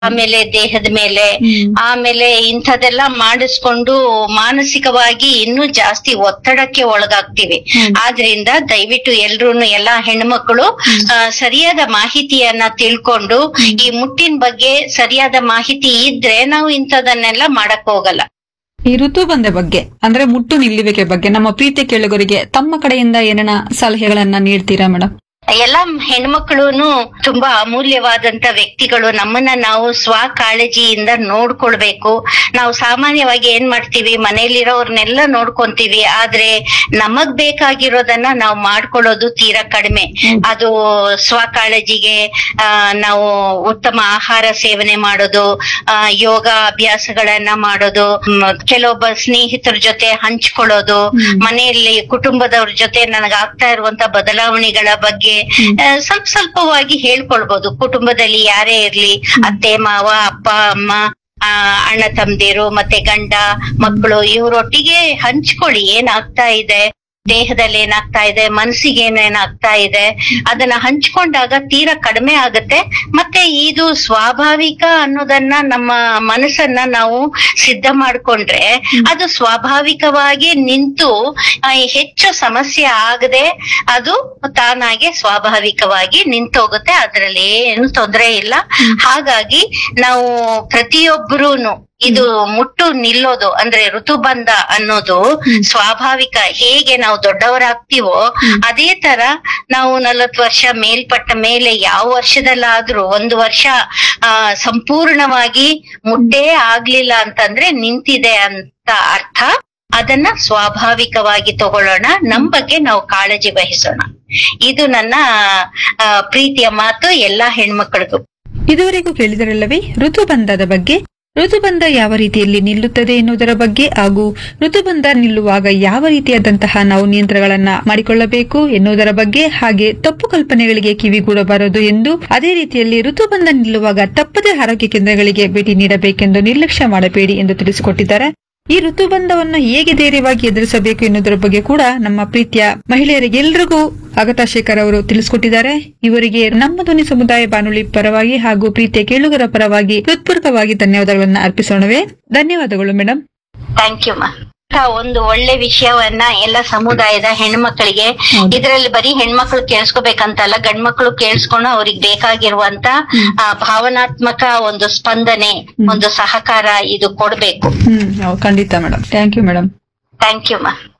ಆಮೇಲೆ ದೇಹದ ಮೇಲೆ ಹ್ಮ್. ಆಮೇಲೆ ಇಂಥದೆಲ್ಲ ಮಾಡಿಸ್ಕೊಂಡು ಮಾನಸಿಕವಾಗಿ ಇನ್ನೂ ಜಾಸ್ತಿ ಒತ್ತಡಕ್ಕೆ ಒಳಗಾಗ್ತಿವಿ ಹ್ಮ್. ಆದ್ರಿಂದ ದಯವಿಟ್ಟು ಎಲ್ರೂನು ಎಲ್ಲಾ ಹೆಣ್ಮಕ್ಳು ಆ, ಸರಿಯಾದ ಮಾಹಿತಿಯನ್ನ ತಿಳ್ಕೊಂಡು ಈ ಮುಟ್ಟಿನ ಬಗ್ಗೆ ಸರಿಯಾದ ಮಾಹಿತಿ ಇದ್ರೆ ನಾವು ಇಂಥದನ್ನೆಲ್ಲ ಮಾಡಕ್ ಹೋಗಲ್ಲ ಈ ಋತುಬಂಧ ಬಗ್ಗೆ ಅಂದ್ರೆ ಮುಟ್ಟು ನಿಲ್ಲುವಿಕೆ ಬಗ್ಗೆ ನಮ್ಮ ಪ್ರೀತಿ ಕೇಳುಗರಿಗೆ ತಮ್ಮ ಕಡೆಯಿಂದ ಏನೇನ ಸಲಹೆಗಳನ್ನ ನೀಡ್ತೀರಾ ಮೇಡಮ್ ಎಲ್ಲ ಹೆಣ್ಮಕ್ಳುನು ತುಂಬಾ ಅಮೂಲ್ಯವಾದಂತ ವ್ಯಕ್ತಿಗಳು ನಮ್ಮನ್ನ ನಾವು ಸ್ವ ಕಾಳಜಿಯಿಂದ ನೋಡ್ಕೊಳ್ಬೇಕು ನಾವು ಸಾಮಾನ್ಯವಾಗಿ ಏನ್ ಮಾಡ್ತೀವಿ ಮನೇಲಿರೋರ್ನೆಲ್ಲ ನೋಡ್ಕೊಂತೀವಿ ಆದ್ರೆ ನಮಗ್ ಬೇಕಾಗಿರೋದನ್ನ ನಾವು ಮಾಡ್ಕೊಳ್ಳೋದು ತೀರಾ ಕಡಿಮೆ ಅದು ಸ್ವ ಕಾಳಜಿಗೆ ಆ, ನಾವು ಉತ್ತಮ ಆಹಾರ ಸೇವನೆ ಮಾಡೋದು ಆ, ಯೋಗ ಅಭ್ಯಾಸಗಳನ್ನ ಮಾಡೋದು ಮ್, ಕೆಲವೊಬ್ಬ ಸ್ನೇಹಿತರ ಜೊತೆ ಹಂಚ್ಕೊಳ್ಳೋದು ಮನೆಯಲ್ಲಿ ಕುಟುಂಬದವ್ರ ಜೊತೆ ನನಗೆ ಆಗ್ತಾ ಇರುವಂತ ಬದಲಾವಣೆಗಳ ಬಗ್ಗೆ ಆ, ಸ್ವಲ್ಪ ಸ್ವಲ್ಪವಾಗಿ ಹೇಳ್ಕೊಳ್ಬಹುದು ಕುಟುಂಬದಲ್ಲಿ ಯಾರೇ ಇರ್ಲಿ ಅತ್ತೆ ಮಾವ ಅಪ್ಪ ಅಮ್ಮ ಆ, ಅಣ್ಣ ತಮ್ದಿರು ಮತ್ತೆ ಗಂಡ ಮಕ್ಕಳು ಇವರೊಟ್ಟಿಗೆ ಹಂಚ್ಕೊಳ್ಳಿ ಏನಾಗ್ತಾ ಇದೆ ದೇಹದಲ್ಲಿ ಏನಾಗ್ತಾ ಇದೆ ಮನಸ್ಸಿಗೆ ಏನೇನಾಗ್ತಾ ಇದೆ ಅದನ್ನ ಹಂಚ್ಕೊಂಡಾಗ ತೀರಾ ಕಡಿಮೆ ಆಗುತ್ತೆ ಮತ್ತೆ ಇದು ಸ್ವಾಭಾವಿಕ ಅನ್ನೋದನ್ನ ನಮ್ಮ ಮನಸ್ಸನ್ನ ನಾವು ಸಿದ್ಧ ಮಾಡ್ಕೊಂಡ್ರೆ ಅದು ಸ್ವಾಭಾವಿಕವಾಗಿ ನಿಂತು ಆ, ಹೆಚ್ಚು ಸಮಸ್ಯೆ ಆಗದೆ ಅದು ತಾನಾಗೆ ಸ್ವಾಭಾವಿಕವಾಗಿ ನಿಂತೋಗುತ್ತೆ ಅದ್ರಲ್ಲಿ ಏನು ತೊಂದರೆ ಇಲ್ಲ ಹಾಗಾಗಿ ನಾವು ಪ್ರತಿಯೊಬ್ಬರೂನು ಇದು ಮುಟ್ಟು ನಿಲ್ಲೋದು ಅಂದ್ರೆ ಋತುಬಂಧ ಅನ್ನೋದು ಸ್ವಾಭಾವಿಕ ಹೇಗೆ ನಾವು ದೊಡ್ಡವರಾಗ್ತೀವೋ ಅದೇ ತರ ನಾವು ನಲವತ್ತು ವರ್ಷ ಮೇಲ್ಪಟ್ಟ ಮೇಲೆ ಯಾವ ವರ್ಷದಲ್ಲಾದ್ರೂ ಒಂದು ವರ್ಷ ಆ ಸಂಪೂರ್ಣವಾಗಿ ಮುಟ್ಟೇ ಆಗ್ಲಿಲ್ಲ ಅಂತಂದ್ರೆ ನಿಂತಿದೆ ಅಂತ ಅರ್ಥ ಅದನ್ನ ಸ್ವಾಭಾವಿಕವಾಗಿ ತಗೊಳ್ಳೋಣ ನಮ್ ಬಗ್ಗೆ ನಾವು ಕಾಳಜಿ ವಹಿಸೋಣ ಇದು ನನ್ನ ಆ, ಪ್ರೀತಿಯ ಮಾತು ಎಲ್ಲಾ ಹೆಣ್ಮಕ್ಳಿಗೂ ಇದುವರೆಗೂ ಕೇಳಿದರಲ್ಲವೇ ಋತುಬಂಧದ ಬಗ್ಗೆ ಋತುಬಂಧ ಯಾವ ರೀತಿಯಲ್ಲಿ ನಿಲ್ಲುತ್ತದೆ ಎನ್ನುವುದರ ಬಗ್ಗೆ ಹಾಗೂ ಋತುಬಂಧ ನಿಲ್ಲುವಾಗ ಯಾವ ರೀತಿಯಾದಂತಹ ನಾವು ನಿಯಂತ್ರಣಗಳನ್ನ ಮಾಡಿಕೊಳ್ಳಬೇಕು ಎನ್ನುವುದರ ಬಗ್ಗೆ ಹಾಗೆ ತಪ್ಪು ಕಲ್ಪನೆಗಳಿಗೆ ಕಿವಿಗೂಡಬಾರದು ಎಂದು ಅದೇ ರೀತಿಯಲ್ಲಿ ಋತುಬಂಧ ನಿಲ್ಲುವಾಗ ತಪ್ಪದೇ ಆರೋಗ್ಯ ಕೇಂದ್ರಗಳಿಗೆ ಭೇಟಿ ನೀಡಬೇಕೆಂದು ನಿರ್ಲಕ್ಷ್ಯ ಮಾಡಬೇಡಿ ಎಂದು ತಿಳಿಸಿಕೊಟ್ಟಿದ್ದಾರೆ ಈ ಋತುಬಂಧವನ್ನು ಹೇಗೆ ಧೈರ್ಯವಾಗಿ ಎದುರಿಸಬೇಕು ಎನ್ನುವುದರ ಬಗ್ಗೆ ಕೂಡ ನಮ್ಮ ಪ್ರೀತಿಯ ಮಹಿಳೆಯರಿಗೆಲ್ಲರಿಗೂ ಅಗತಾ ಶೇಖರ್ ಅವರು ತಿಳಿಸಿಕೊಟ್ಟಿದ್ದಾರೆ ಇವರಿಗೆ ನಮ್ಮ ಧ್ವನಿ ಸಮುದಾಯ ಬಾನುಲಿ ಪರವಾಗಿ ಹಾಗೂ ಪ್ರೀತಿಯ ಕೇಳುಗರ ಪರವಾಗಿ ಹೃತ್ಪೂರ್ವಕವಾಗಿ ಧನ್ಯವಾದಗಳನ್ನು ಅರ್ಪಿಸೋಣವೇ ಧನ್ಯವಾದಗಳು ಮೇಡಮ್ ಥ್ಯಾಂಕ್ ಯು ಮಾ ಒಂದು ಒಳ್ಳೆ ವಿಷಯವನ್ನ ಎಲ್ಲ ಸಮುದಾಯದ ಹೆಣ್ಮಕ್ಳಿಗೆ ಹೌದು. ಇದರಲ್ಲಿ ಬರೀ ಹೆಣ್ಮಕ್ಳು ಕೇಳಿಸ್ಕೋಬೇಕಂತಲ್ಲ ಗಂಡ್ಮಕ್ಳು ಕೇಳಿಸ್ಕೊಂಡು ಅವ್ರಿಗೆ ಬೇಕಾಗಿರುವಂತ ಆ, ಭಾವನಾತ್ಮಕ ಒಂದು ಸ್ಪಂದನೆ ಒಂದು ಸಹಕಾರ ಇದು ಕೊಡ್ಬೇಕು ಹ್ಮ್ ಹೌದು, ಖಂಡಿತ madam thank you madam thank you ಮಾ